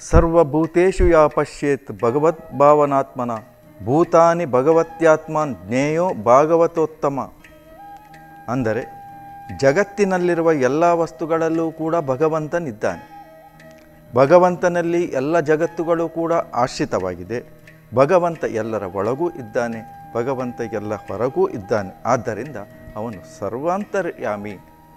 ಸರ್ವಭೂತೇಷು ಯಾ ಪಶ್ಯೇತ್ ಭಗವದ್ಭಾವನಾತ್ಮನ ಭೂತಾನಿ ಭಗವತ್ಯಾತ್ಮನ್ ಜ್ಞೇಯೋ ಭಾಗವತೋತ್ತಮ ಅಂದರೆ ಜಗತ್ತಿನಲ್ಲಿರುವ ಎಲ್ಲ ವಸ್ತುಗಳಲ್ಲೂ ಕೂಡ ಭಗವಂತನಿದ್ದಾನೆ ಭಗವಂತನಲ್ಲಿ ಎಲ್ಲ ಜಗತ್ತುಗಳು ಕೂಡ ಆಶ್ರಿತವಾಗಿದೆ ಭಗವಂತ ಎಲ್ಲರ ಒಳಗೂ ಇದ್ದಾನೆ ಭಗವಂತ ಎಲ್ಲ ಹೊರಗೂ ಇದ್ದಾನೆ ಆದ್ದರಿಂದ ಅವನು ಸರ್ವಾಂತರ್ಯಾಮಿ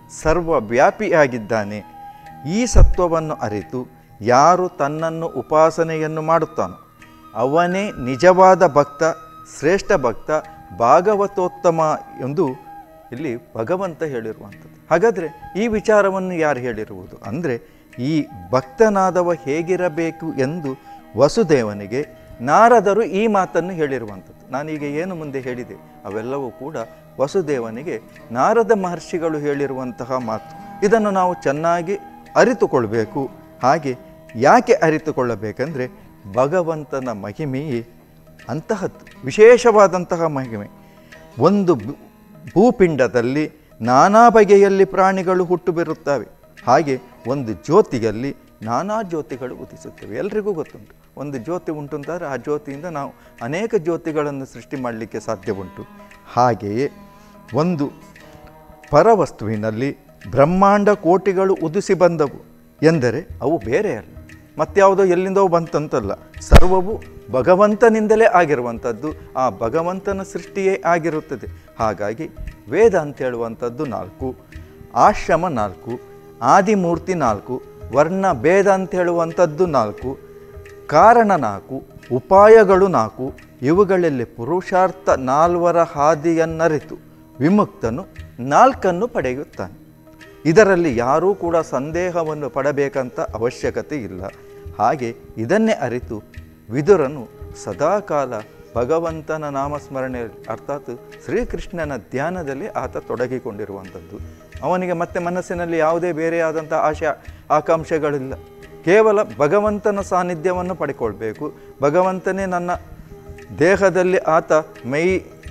ಸರ್ವವ್ಯಾಪಿಯಾಗಿದ್ದಾನೆ ಈ ಸತ್ವವನ್ನು ಅರಿತು ಯಾರು ತನ್ನನ್ನು ಉಪಾಸನೆಯನ್ನು ಮಾಡುತ್ತಾನೋ ಅವನೇ ನಿಜವಾದ ಭಕ್ತ ಶ್ರೇಷ್ಠ ಭಕ್ತ ಭಾಗವತೋತ್ತಮ ಎಂದು ಇಲ್ಲಿ ಭಗವಂತ ಹೇಳಿರುವಂಥದ್ದು ಹಾಗಾದರೆ ಈ ವಿಚಾರವನ್ನು ಯಾರು ಹೇಳಿರುವುದು ಅಂದರೆ ಈ ಭಕ್ತನಾದವ ಹೇಗಿರಬೇಕು ಎಂದು ವಸುದೇವನಿಗೆ ನಾರದರು ಈ ಮಾತನ್ನು ಹೇಳಿರುವಂಥದ್ದು ನಾನೀಗ ಏನು ಮುಂದೆ ಹೇಳಿದೆ ಅವೆಲ್ಲವೂ ಕೂಡ ವಸುದೇವನಿಗೆ ನಾರದ ಮಹರ್ಷಿಗಳು ಹೇಳಿರುವಂತಹ ಮಾತು ಇದನ್ನು ನಾವು ಚೆನ್ನಾಗಿ ಅರಿತುಕೊಳ್ಬೇಕು ಹಾಗೆ ಯಾಕೆ ಅರಿತುಕೊಳ್ಳಬೇಕಂದ್ರೆ ಭಗವಂತನ ಮಹಿಮೆಯೇ ಅಂತಹದ್ದು ವಿಶೇಷವಾದಂತಹ ಮಹಿಮೆ ಒಂದು ಭೂ- ಭೂಪಿಂಡದಲ್ಲಿ ನಾನಾ ಬಗೆಯಲ್ಲಿ ಪ್ರಾಣಿಗಳು ಹುಟ್ಟು ಬರುತ್ತವೆ ಹಾಗೆ ಒಂದು ಜ್ಯೋತಿಯಲ್ಲಿ ನಾನಾ ಜ್ಯೋತಿಗಳು ಉದಿಸುತ್ತವೆ ಎಲ್ರಿಗೂ ಗೊತ್ತುಂಟು ಒಂದು ಜ್ಯೋತಿ ಉಂಟು ಅಂತಾರೆ ಆ ಜ್ಯೋತಿಯಿಂದ ನಾವು ಅನೇಕ ಜ್ಯೋತಿಗಳನ್ನು ಸೃಷ್ಟಿ ಮಾಡಲಿಕ್ಕೆ ಸಾಧ್ಯ ಉಂಟು ಹಾಗೆಯೇ ಒಂದು ಪರವಸ್ತುವಿನಲ್ಲಿ ಬ್ರಹ್ಮಾಂಡ ಕೋಟಿಗಳು ಉದಿಸಿ ಬಂದವು ಎಂದರೆ ಅವು ಬೇರೆ ಅಲ್ಲ ಮತ್ಯಾವುದೋ ಎಲ್ಲಿಂದೋ ಬಂತಂತಲ್ಲ ಸರ್ವವು ಭಗವಂತನಿಂದಲೇ ಆಗಿರುವಂಥದ್ದು ಆ ಭಗವಂತನ ಸೃಷ್ಟಿಯೇ ಆಗಿರುತ್ತದೆ ಹಾಗಾಗಿ ವೇದ ಅಂತ ಹೇಳುವಂಥದ್ದು ನಾಲ್ಕು ಆಶ್ರಮ ನಾಲ್ಕು ಆದಿಮೂರ್ತಿ ನಾಲ್ಕು ವರ್ಣ ಭೇದ ಅಂತ ಹೇಳುವಂಥದ್ದು ನಾಲ್ಕು ಕಾರಣ ನಾಲ್ಕು ಉಪಾಯಗಳು ನಾಲ್ಕು ಇವುಗಳಲ್ಲಿ ಪುರುಷಾರ್ಥ ನಾಲ್ವರ ಹಾದಿಯನ್ನರಿತು ವಿಮುಕ್ತನು ನಾಲ್ಕನ್ನು ಪಡೆಯುತ್ತಾನೆ ಇದರಲ್ಲಿ ಯಾರೂ ಕೂಡ ಸಂದೇಹವನ್ನು ಪಡಬೇಕಂತ ಅವಶ್ಯಕತೆ ಇಲ್ಲ ಹಾಗೆ ಇದನ್ನೇ ಅರಿತು ವಿದುರನು ಸದಾಕಾಲ ಭಗವಂತನ ನಾಮಸ್ಮರಣೆ ಅರ್ಥಾತ್ ಶ್ರೀಕೃಷ್ಣನ ಧ್ಯಾನದಲ್ಲಿ ಆತ ತೊಡಗಿಕೊಂಡಿರುವಂಥದ್ದು ಅವನಿಗೆ ಮತ್ತೆ ಮನಸ್ಸಿನಲ್ಲಿ ಯಾವುದೇ ಬೇರೆಯಾದಂಥ ಆಶೆ ಆಕಾಂಕ್ಷೆಗಳಿಲ್ಲ ಕೇವಲ ಭಗವಂತನ ಸಾನ್ನಿಧ್ಯವನ್ನು ಪಡ್ಕೊಳ್ಬೇಕು ಭಗವಂತನೇ ನನ್ನ ದೇಹದಲ್ಲಿ ಆತ ಮೈ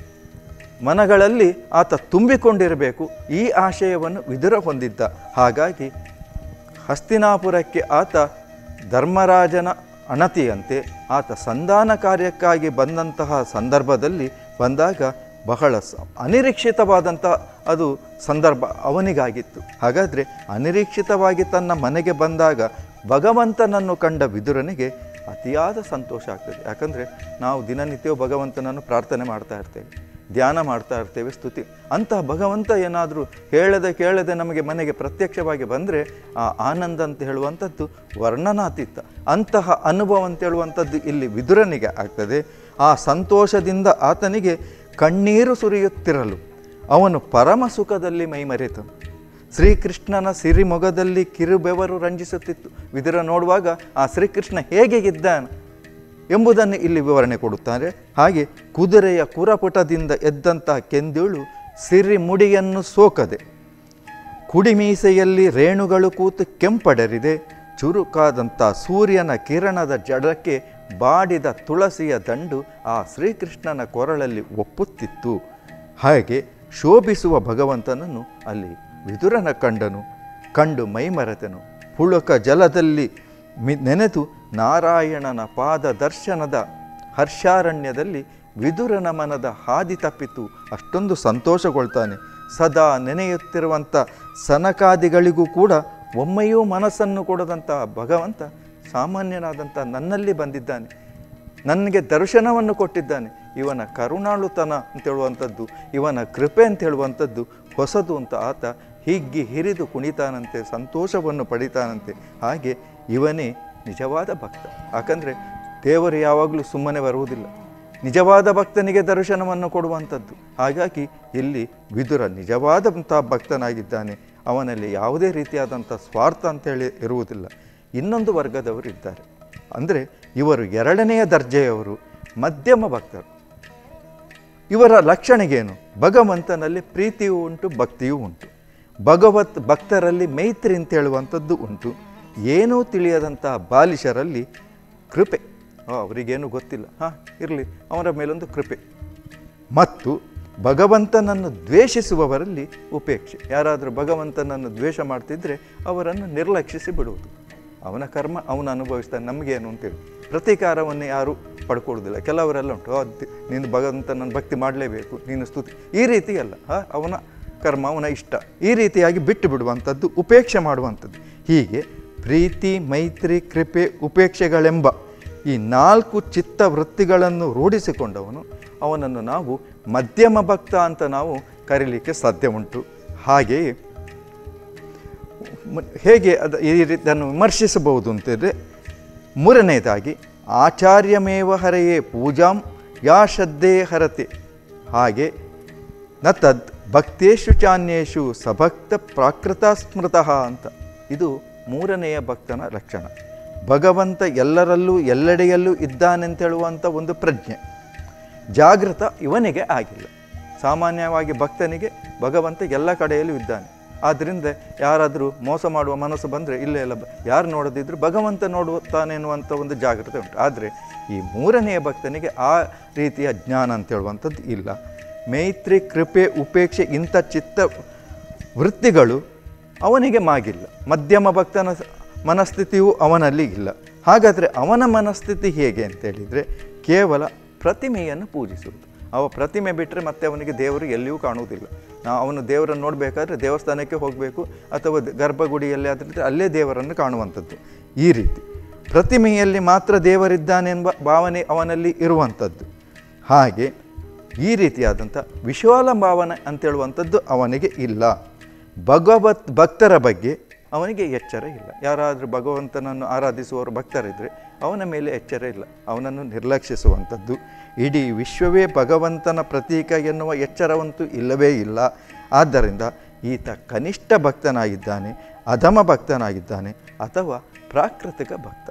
ಮನಗಳಲ್ಲಿ ಆತ ತುಂಬಿಕೊಂಡಿರಬೇಕು ಈ ಆಶಯವನ್ನು ವಿದುರ ಹೊಂದಿದ್ದ ಹಾಗಾಗಿ ಹಸ್ತಿನಾಪುರಕ್ಕೆ ಆತ ಧರ್ಮರಾಜನ ಅಣತಿಯಂತೆ ಆತ ಸಂಧಾನ ಕಾರ್ಯಕ್ಕಾಗಿ ಬಂದಂತಹ ಸಂದರ್ಭದಲ್ಲಿ ಬಂದಾಗ ಬಹಳ ಸ ಅನಿರೀಕ್ಷಿತವಾದಂಥ ಅದು ಸಂದರ್ಭ ಅವನಿಗಾಗಿತ್ತು ಹಾಗಾದರೆ ಅನಿರೀಕ್ಷಿತವಾಗಿ ತನ್ನ ಮನೆಗೆ ಬಂದಾಗ ಭಗವಂತನನ್ನು ಕಂಡ ವಿದುರನಿಗೆ ಅತಿಯಾದ ಸಂತೋಷ ಆಗ್ತದೆ ಯಾಕಂದರೆ ನಾವು ದಿನನಿತ್ಯವೂ ಭಗವಂತನನ್ನು ಪ್ರಾರ್ಥನೆ ಮಾಡ್ತಾ ಇರ್ತೇವೆ ಧ್ಯಾನ ಮಾಡ್ತಾ ಇರ್ತೇವೆ ಸ್ತುತಿ ಅಂತಹ ಭಗವಂತ ಏನಾದರೂ ಹೇಳದೆ ಕೇಳದೆ ನಮಗೆ ಮನೆಗೆ ಪ್ರತ್ಯಕ್ಷವಾಗಿ ಬಂದರೆ ಆ ಆನಂದ ಅಂತ ಹೇಳುವಂಥದ್ದು ವರ್ಣನಾತೀತ ಅಂತಹ ಅನುಭವ ಅಂತ ಹೇಳುವಂಥದ್ದು ಇಲ್ಲಿ ವಿದುರನಿಗೆ ಆಗ್ತದೆ ಆ ಸಂತೋಷದಿಂದ ಆತನಿಗೆ ಕಣ್ಣೀರು ಸುರಿಯುತ್ತಿರಲು ಅವನು ಪರಮ ಸುಖದಲ್ಲಿ ಮೈಮರೆತನು ಶ್ರೀಕೃಷ್ಣನ ಸಿರಿಮೊಗದಲ್ಲಿ ಕಿರುಬೆವರು ರಂಜಿಸುತ್ತಿತ್ತು ವಿದುರ ನೋಡುವಾಗ ಆ ಶ್ರೀಕೃಷ್ಣ ಹೇಗೆ ಇದ್ದಾನೆ ಎಂಬುದನ್ನು ಇಲ್ಲಿ ವಿವರಣೆ ಕೊಡುತ್ತಾರೆ ಹಾಗೆ ಕುದುರೆಯ ಕುರಪುಟದಿಂದ ಎದ್ದಂತಹ ಕೆಂದುಳು ಸಿರಿ ಮುಡಿಯನ್ನು ಸೋಕದೆ ಕುಡಿಮೀಸೆಯಲ್ಲಿ ರೇಣುಗಳು ಕೂತು ಕೆಂಪಡರಿದೆ ಚುರುಕಾದಂಥ ಸೂರ್ಯನ ಕಿರಣದ ಜಡಕ್ಕೆ ಬಾಡಿದ ತುಳಸಿಯ ದಂಡು ಆ ಶ್ರೀಕೃಷ್ಣನ ಕೊರಳಲ್ಲಿ ಒಪ್ಪುತ್ತಿತ್ತು ಹಾಗೆ ಶೋಭಿಸುವ ಭಗವಂತನನ್ನು ಅಲ್ಲಿ ವಿದುರನ ಕಂಡನು ಕಂಡು ಮೈಮರೆತನು ಪುಳಕ ಜಲದಲ್ಲಿ ಮಿ ನೆನೆದು ನಾರಾಯಣನ ಪಾದ ದರ್ಶನದ ಹರ್ಷಾರಣ್ಯದಲ್ಲಿ ವಿದುರನ ಮನದ ಹಾದಿ ತಪ್ಪಿತು ಅಷ್ಟೊಂದು ಸಂತೋಷಗೊಳ್ತಾನೆ ಸದಾ ನೆನೆಯುತ್ತಿರುವಂಥ ಸನಕಾದಿಗಳಿಗೂ ಕೂಡ ಒಮ್ಮೆಯೂ ಮನಸ್ಸನ್ನು ಕೊಡದಂಥ ಭಗವಂತ ಸಾಮಾನ್ಯನಾದಂಥ ನನ್ನಲ್ಲಿ ಬಂದಿದ್ದಾನೆ ನನಗೆ ದರ್ಶನವನ್ನು ಕೊಟ್ಟಿದ್ದಾನೆ ಇವನ ಕರುಣಾಳುತನ ಅಂತ ಹೇಳುವಂಥದ್ದು ಇವನ ಕೃಪೆ ಅಂತ ಹೇಳುವಂಥದ್ದು ಹೊಸದು ಅಂತ ಆತ ಹಿಗ್ಗಿ ಹಿರಿದು ಕುಣಿತಾನಂತೆ ಸಂತೋಷವನ್ನು ಪಡಿತಾನಂತೆ ಹಾಗೆ ಇವನೇ ನಿಜವಾದ ಭಕ್ತ ಯಾಕಂದರೆ ದೇವರು ಯಾವಾಗಲೂ ಸುಮ್ಮನೆ ಬರುವುದಿಲ್ಲ ನಿಜವಾದ ಭಕ್ತನಿಗೆ ದರ್ಶನವನ್ನು ಕೊಡುವಂಥದ್ದು ಹಾಗಾಗಿ ಇಲ್ಲಿ ವಿದುರ ನಿಜವಾದಂಥ ಭಕ್ತನಾಗಿದ್ದಾನೆ ಅವನಲ್ಲಿ ಯಾವುದೇ ರೀತಿಯಾದಂಥ ಸ್ವಾರ್ಥ ಅಂತೇಳಿ ಇರುವುದಿಲ್ಲ ಇನ್ನೊಂದು ವರ್ಗದವರು ಇದ್ದಾರೆ ಅಂದರೆ ಇವರು ಎರಡನೆಯ ದರ್ಜೆಯವರು ಮಧ್ಯಮ ಭಕ್ತರು ಇವರ ಲಕ್ಷಣಗೇನು ಭಗವಂತನಲ್ಲಿ ಪ್ರೀತಿಯೂ ಉಂಟು ಭಕ್ತಿಯೂ ಉಂಟು ಭಗವತ್ ಭಕ್ತರಲ್ಲಿ ಮೈತ್ರಿ ಅಂತ ಹೇಳುವಂಥದ್ದು ಉಂಟು ಏನೂ ತಿಳಿಯದಂತಹ ಬಾಲಿಶರಲ್ಲಿ ಕೃಪೆ ಆ, ಅವರಿಗೇನು ಗೊತ್ತಿಲ್ಲ ಹಾಂ ಇರಲಿ ಅವರ ಮೇಲೊಂದು ಕೃಪೆ ಮತ್ತು ಭಗವಂತನನ್ನು ದ್ವೇಷಿಸುವವರಲ್ಲಿ ಉಪೇಕ್ಷೆ ಯಾರಾದರೂ ಭಗವಂತನನ್ನು ದ್ವೇಷ ಮಾಡ್ತಿದ್ರೆ ಅವರನ್ನು ನಿರ್ಲಕ್ಷಿಸಿ ಬಿಡುವುದು ಅವನ ಕರ್ಮ ಅವನು ಅನುಭವಿಸ್ತಾನೆ ನಮಗೇನು ಅಂತೇಳಿ ಪ್ರತೀಕಾರವನ್ನು ಯಾರು ಪಡ್ಕೊಳ್ಳೋದಿಲ್ಲ ಕೆಲವರೆಲ್ಲ ಉಂಟು ಅದು ನೀನು ಭಗವಂತನನ್ನು ಭಕ್ತಿ ಮಾಡಲೇಬೇಕು ನೀನು ಸ್ತುತಿ ಈ ರೀತಿ ಅಲ್ಲ ಆ, ಅವನ ಕರ್ಮ ಅವನ ಇಷ್ಟ ಈ ರೀತಿಯಾಗಿ ಬಿಟ್ಟು ಬಿಡುವಂಥದ್ದು ಉಪೇಕ್ಷೆ ಮಾಡುವಂಥದ್ದು ಹೀಗೆ ಪ್ರೀತಿ ಮೈತ್ರಿ ಕೃಪೆ ಉಪೇಕ್ಷೆಗಳೆಂಬ ಈ ನಾಲ್ಕು ಚಿತ್ತ ವೃತ್ತಿಗಳನ್ನು ರೂಢಿಸಿಕೊಂಡವನು ಅವನನ್ನು ನಾವು ಮಧ್ಯಮ ಭಕ್ತ ಅಂತ ನಾವು ಕರೀಲಿಕ್ಕೆ ಸಾಧ್ಯ ಉಂಟು ಹಾಗೆಯೇ ಮ- ಹೇಗೆ ಅದು ಈ ರೀತಿಯನ್ನು ವಿಮರ್ಶಿಸಬಹುದು ಅಂತಂದರೆ ಮೂರನೇದಾಗಿ ಆಚಾರ್ಯಮೇವ ಹರೆಯೇ ಪೂಜಾಂ ಯಾ ಶ್ರದ್ಧೆ ಹರತೆ ಹಾಗೆ ನ ತದ್ ಭಕ್ತೇಶು ಚಾನ್ಯೇಶು ಸಭಕ್ತ ಪ್ರಾಕೃತ ಸ್ಮೃತಃ ಅಂತ ಇದು ಮೂರನೆಯ ಭಕ್ತನ ಲಕ್ಷಣ ಭಗವಂತ ಎಲ್ಲರಲ್ಲೂ ಎಲ್ಲೆಡೆಯಲ್ಲೂ ಇದ್ದಾನೆಂತೇಳುವಂಥ ಒಂದು ಪ್ರಜ್ಞೆ ಜಾಗೃತ ಇವನಿಗೆ ಆಗಿಲ್ಲ ಸಾಮಾನ್ಯವಾಗಿ ಭಕ್ತನಿಗೆ ಭಗವಂತ ಎಲ್ಲ ಕಡೆಯಲ್ಲೂ ಇದ್ದಾನೆ ಆದ್ದರಿಂದ ಯಾರಾದರೂ ಮೋಸ ಮಾಡುವ ಮನಸ್ಸು ಬಂದರೆ ಇಲ್ಲೇ ಎಲ್ಲ ಬ- ಯಾರು ನೋಡದಿದ್ದರೂ ಭಗವಂತ ನೋಡುತ್ತಾನೆ ಎನ್ನುವಂಥ ಒಂದು ಜಾಗೃತೆ ಉಂಟು ಆದರೆ ಈ ಮೂರನೆಯ ಭಕ್ತನಿಗೆ ಆ ರೀತಿಯ ಜ್ಞಾನ ಅಂತ ಹೇಳುವಂಥದ್ದು ಇಲ್ಲ ಮೈತ್ರಿ ಕೃಪೆ ಉಪೇಕ್ಷೆ ಇಂಥ ಚಿತ್ತ ವೃತ್ತಿಗಳು ಅವನಿಗೆ ಮಾಗಿಲ್ಲ ಮಧ್ಯಮ ಭಕ್ತನ ಸ- ಮನಸ್ಥಿತಿಯು ಅವನಲ್ಲಿ ಇಲ್ಲ ಹಾಗಾದರೆ ಅವನ ಮನಸ್ಥಿತಿ ಹೇಗೆ ಅಂತೇಳಿದರೆ ಕೇವಲ ಪ್ರತಿಮೆಯನ್ನು ಪೂಜಿಸುವುದು ಅವ ಪ್ರತಿಮೆ ಬಿಟ್ಟರೆ ಮತ್ತೆ ಅವನಿಗೆ ದೇವರು ಎಲ್ಲಿಯೂ ಕಾಣುವುದಿಲ್ಲ ನಾವು ಅವನು ದೇವರನ್ನು ನೋಡಬೇಕಾದ್ರೆ ದೇವಸ್ಥಾನಕ್ಕೆ ಹೋಗಬೇಕು ಅಥವಾ ದ- ಗರ್ಭಗುಡಿಯಲ್ಲಿ ಆದರೆ ಅಲ್ಲೇ ದೇವರನ್ನು ಕಾಣುವಂಥದ್ದು ಈ ರೀತಿ ಪ್ರತಿಮೆಯಲ್ಲಿ ಮಾತ್ರ ದೇವರಿದ್ದಾನೆಂಬ ಭಾವನೆ ಅವನಲ್ಲಿ ಇರುವಂಥದ್ದು ಹಾಗೆ ಈ ರೀತಿಯಾದಂಥ ವಿಶಾಲ ಭಾವನೆ ಅಂತೇಳುವಂಥದ್ದು ಅವನಿಗೆ ಇಲ್ಲ ಭಗವತ್ ಭಕ್ತರ ಬಗ್ಗೆ ಅವನಿಗೆ ಎಚ್ಚರ ಇಲ್ಲ ಯಾರಾದರೂ ಭಗವಂತನನ್ನು ಆರಾಧಿಸುವವರು ಭಕ್ತರಿದ್ದರೆ ಅವನ ಮೇಲೆ ಎಚ್ಚರ ಇಲ್ಲ ಅವನನ್ನು ನಿರ್ಲಕ್ಷಿಸುವಂಥದ್ದು ಇಡೀ ವಿಶ್ವವೇ ಭಗವಂತನ ಪ್ರತೀಕ ಎನ್ನುವ ಎಚ್ಚರವಂತೂ ಇಲ್ಲವೇ ಇಲ್ಲ ಆದ್ದರಿಂದ ಈತ ಕನಿಷ್ಠ ಭಕ್ತನಾಗಿದ್ದಾನೆ ಅಧಮ ಭಕ್ತನಾಗಿದ್ದಾನೆ ಅಥವಾ ಪ್ರಾಕೃತಿಕ ಭಕ್ತ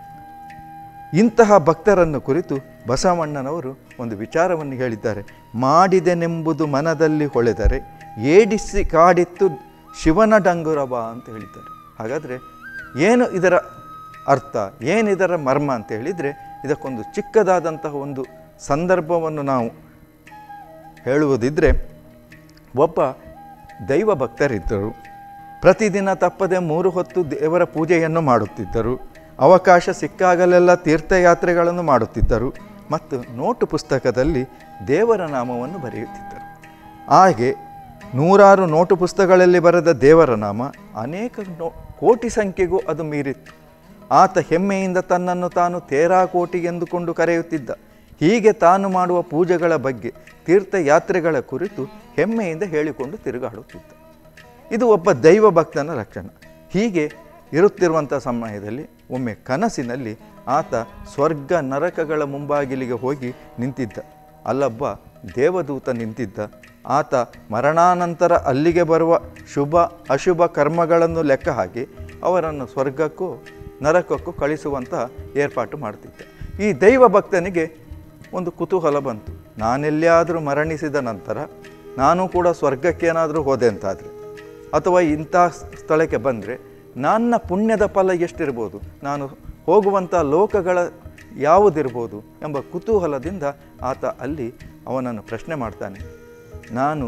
ಇಂತಹ ಭಕ್ತರನ್ನು ಕುರಿತು ಬಸವಣ್ಣನವರು ಒಂದು ವಿಚಾರವನ್ನು ಹೇಳಿದ್ದಾರೆ ಮಾಡಿದೆನೆಂಬುದು ಮನದಲ್ಲಿ ಹೊಳೆದರೆ ಏಡಿಸಿ ಕಾಡಿತ್ತು ಶಿವನ ಡಂಗುರಬ ಅಂತ ಹೇಳಿದ್ದಾರೆ ಹಾಗಾದರೆ ಏನು ಇದರ ಅರ್ಥ ಏನಿದರ ಮರ್ಮ ಅಂತ ಹೇಳಿದರೆ ಇದಕ್ಕೊಂದು ಚಿಕ್ಕದಾದಂತಹ ಒಂದು ಸಂದರ್ಭವನ್ನು ನಾವು ಹೇಳುವುದಿದ್ದರೆ ಒಬ್ಬ ದೈವ ಭಕ್ತರಿದ್ದರು ಪ್ರತಿದಿನ ತಪ್ಪದೆ ಮೂರು ಹೊತ್ತು ದೇವರ ಪೂಜೆಯನ್ನು ಮಾಡುತ್ತಿದ್ದರು ಅವಕಾಶ ಸಿಕ್ಕಾಗಲೆಲ್ಲ ತೀರ್ಥಯಾತ್ರೆಗಳನ್ನು ಮಾಡುತ್ತಿದ್ದರು ಮತ್ತು ನೋಟು ಪುಸ್ತಕದಲ್ಲಿ ದೇವರ ನಾಮವನ್ನು ಬರೆಯುತ್ತಿದ್ದರು ಹಾಗೆ ನೂರಾರು ನೋಟು ಪುಸ್ತಕಗಳಲ್ಲಿ ಬರೆದ ದೇವರ ನಾಮ ಅನೇಕ ನೋ ಕೋಟಿ ಸಂಖ್ಯೆಗೂ ಅದು ಮೀರಿತ್ತು ಆತ ಹೆಮ್ಮೆಯಿಂದ ತನ್ನನ್ನು ತಾನು ತೇರಾಕೋಟಿ ಎಂದುಕೊಂಡು ಕರೆಯುತ್ತಿದ್ದ ಹೀಗೆ ತಾನು ಮಾಡುವ ಪೂಜೆಗಳ ಬಗ್ಗೆ ತೀರ್ಥಯಾತ್ರೆಗಳ ಕುರಿತು ಹೆಮ್ಮೆಯಿಂದ ಹೇಳಿಕೊಂಡು ತಿರುಗಾಡುತ್ತಿದ್ದ ಇದು ಒಬ್ಬ ದೈವ ಭಕ್ತನ ಲಕ್ಷಣ ಹೀಗೆ ಇರುತ್ತಿರುವಂಥ ಸಮಯದಲ್ಲಿ ಒಮ್ಮೆ ಕನಸಿನಲ್ಲಿ ಆತ ಸ್ವರ್ಗ ನರಕಗಳ ಮುಂಬಾಗಿಲಿಗೆ ಹೋಗಿ ನಿಂತಿದ್ದ ಅಲ್ಲೊಬ್ಬ ದೇವದೂತ ನಿಂತಿದ್ದ ಆತ ಮರಣಾನಂತರ ಅಲ್ಲಿಗೆ ಬರುವ ಶುಭ ಅಶುಭ ಕರ್ಮಗಳನ್ನು ಲೆಕ್ಕ ಹಾಕಿ ಅವರನ್ನು ಸ್ವರ್ಗಕ್ಕೂ ನರಕಕ್ಕೂ ಕಳಿಸುವಂಥ ಏರ್ಪಾಟು ಮಾಡ್ತಿದ್ದ ಈ ದೈವ ಭಕ್ತನಿಗೆ ಒಂದು ಕುತೂಹಲ ಬಂತು ನಾನೆಲ್ಲಿಯಾದರೂ ಮರಣಿಸಿದ ನಂತರ ನಾನು ಕೂಡ ಸ್ವರ್ಗಕ್ಕೇನಾದರೂ ಹೋದೆ ಅಂತಾದರೆ ಅಥವಾ ಇಂಥ ಸ್ಥಳಕ್ಕೆ ಬಂದರೆ ನನ್ನ ಪುಣ್ಯದ ಫಲ ಎಷ್ಟಿರ್ಬೋದು ನಾನು ಹೋಗುವಂಥ ಲೋಕಗಳ ಯಾವುದಿರ್ಬೋದು ಎಂಬ ಕುತೂಹಲದಿಂದ ಆತ ಅಲ್ಲಿ ಅವನನ್ನು ಪ್ರಶ್ನೆ ಮಾಡ್ತಾನೆ ನಾನು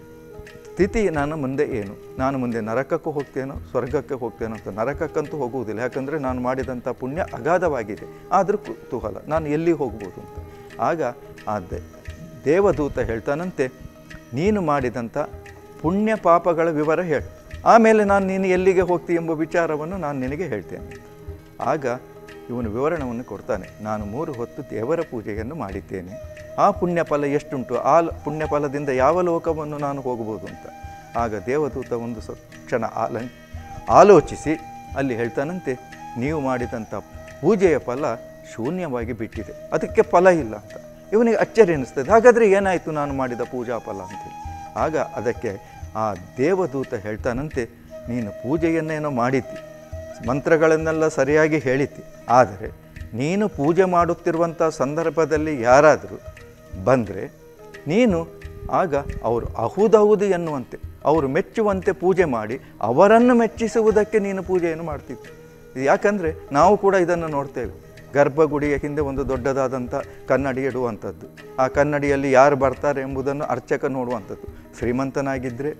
ಸ್ಥಿತಿ ನಾನು ಮುಂದೆ ಏನು ನಾನು ಮುಂದೆ ನರಕಕ್ಕೂ ಹೋಗ್ತೇನೋ ಸ್ವರ್ಗಕ್ಕೆ ಹೋಗ್ತೇನೋ ಅಂತ ನರಕಕ್ಕಂತೂ ಹೋಗುವುದಿಲ್ಲ ಯಾಕಂದರೆ ನಾನು ಮಾಡಿದಂಥ ಪುಣ್ಯ ಅಗಾಧವಾಗಿದೆ ಆದರೂ ಕುತೂಹಲ ನಾನು ಎಲ್ಲಿ ಹೋಗ್ಬೋದು ಅಂತ ಆಗ ಆ ದೇ- ದೇವದೂತ ಹೇಳ್ತಾನಂತೆ ನೀನು ಮಾಡಿದಂಥ ಪುಣ್ಯ ಪಾಪಗಳ ವಿವರ ಹೇಳು ಆಮೇಲೆ ನಾನು ನೀನು ಎಲ್ಲಿಗೆ ಹೋಗ್ತಿ ಎಂಬ ವಿಚಾರವನ್ನು ನಾನು ನಿನಗೆ ಹೇಳ್ತೇನೆ ಆಗ ಇವನು ವಿವರಣವನ್ನು ಕೊಡ್ತಾನೆ ನಾನು ಮೂರು ಹೊತ್ತು ದೇವರ ಪೂಜೆಯನ್ನು ಮಾಡಿದ್ದೇನೆ ಆ ಪುಣ್ಯ ಫಲ ಎಷ್ಟುಂಟು ಆ ಲ- ಪುಣ್ಯ ಫಲದಿಂದ ಯಾವ ಲೋಕವನ್ನು ನಾನು ಹೋಗಬಹುದು ಅಂತ ಆಗ ದೇವದೂತ ಒಂದು ಸ ಕ್ಷಣ ಆಲ ಆಲೋಚಿಸಿ ಅಲ್ಲಿ ಹೇಳ್ತಾನಂತೆ ನೀವು ಮಾಡಿದಂಥ ಪೂಜೆಯ ಫಲ ಶೂನ್ಯವಾಗಿ ಬಿಟ್ಟಿದೆ ಅದಕ್ಕೆ ಫಲ ಇಲ್ಲ ಅಂತ ಇವನಿಗೆ ಅಚ್ಚರಿ ಅನ್ನಿಸ್ತದೆ ಹಾಗಾದರೆ ಏನಾಯಿತು ನಾನು ಮಾಡಿದ ಪೂಜಾ ಫಲ ಅಂತೇಳಿ ಆಗ ಅದಕ್ಕೆ ಆ ದೇವದೂತ ಹೇಳ್ತಾನಂತೆ ನೀನು ಪೂಜೆಯನ್ನೇನೋ ಮಾಡಿದ್ದಿ ಮಂತ್ರಗಳನ್ನೆಲ್ಲ ಸರಿಯಾಗಿ ಹೇಳಿದ್ದಿ ಆದರೆ ನೀನು ಪೂಜೆ ಮಾಡುತ್ತಿರುವಂಥ ಸಂದರ್ಭದಲ್ಲಿ ಯಾರಾದರೂ ಬಂದರೆ ನೀನು ಆಗ ಅವರು ಅಹುದಹುದು ಎನ್ನುವಂತೆ ಅವರು ಮೆಚ್ಚುವಂತೆ ಪೂಜೆ ಮಾಡಿ ಅವರನ್ನು ಮೆಚ್ಚಿಸುವುದಕ್ಕೆ ನೀನು ಪೂಜೆಯನ್ನು ಮಾಡ್ತಿದ್ದೆ ಯಾಕಂದರೆ ನಾವು ಕೂಡ ಇದನ್ನು ನೋಡ್ತೇವೆ ಗರ್ಭಗುಡಿಯ ಹಿಂದೆ ಒಂದು ದೊಡ್ಡದಾದಂಥ ಕನ್ನಡಿ ಇಡುವಂಥದ್ದು ಆ ಕನ್ನಡಿಯಲ್ಲಿ ಯಾರು ಬರ್ತಾರೆ ಎಂಬುದನ್ನು ಅರ್ಚಕ ನೋಡುವಂಥದ್ದು ಶ್ರೀಮಂತನಾಗಿದ್ದರೆ